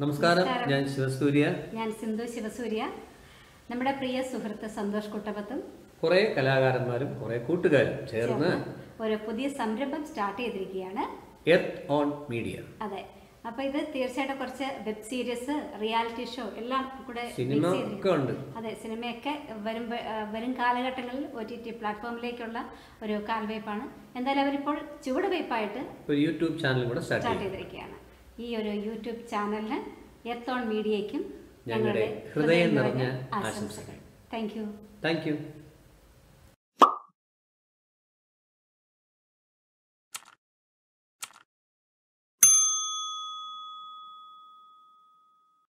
നമസ്കാരം നമസ്കാരം. ഞാൻ ശിവസൂര്യ ഞാൻ സിന്ധു ശിവസൂര്യ നമ്മുടെ പ്രിയ സുഹൃത്ത് സന്തോഷ് കുട്ടപത്തും കുറെ കലാകാരന്മാരും കുറെ കൂട്ടുകാരും ചേർന്ന് ഒരു പുതിയ സംരംഭം സ്റ്റാർട്ട് ചെയ്തിരിക്കുകയാണ് എർത്ത് ഓൺ മീഡിയ അതെ അപ്പൊ ഇത് തീർച്ചയായിട്ടും കുറച്ച് വെബ് സീരീസ് റിയാലിറ്റി ഷോ എല്ലാം കൂടെ സിനിമ mix ഒക്കെ ചെയ്തിരിക്കുന്നു. ഉണ്ട് അതെ സിനിമയൊക്കെ വരും വരും കാലഘട്ടങ്ങളിൽ ഒ ടി ടി പ്ലാറ്റ്ഫോമിലേക്കുള്ള ഒരു കാൽവയ്പ്പാണ് എന്തായാലും അവരിപ്പോൾ ചുവടുവയ്പ്പായിട്ട് ഒരു യൂട്യൂബ് ചാനൽ കൂടെ സ്റ്റാർട്ട് സ്റ്റാർട്ട് ചെയ്തു ചെയ്തിരിക്കുകയാണ് ഈ ഒരു യൂട്യൂബ് ചാനലിന് എർത്തോൺ മീഡിയയ്ക്കും ഞങ്ങളുടെ ഹൃദയം നിറഞ്ഞ ആശംസകൾ. Thank you thank you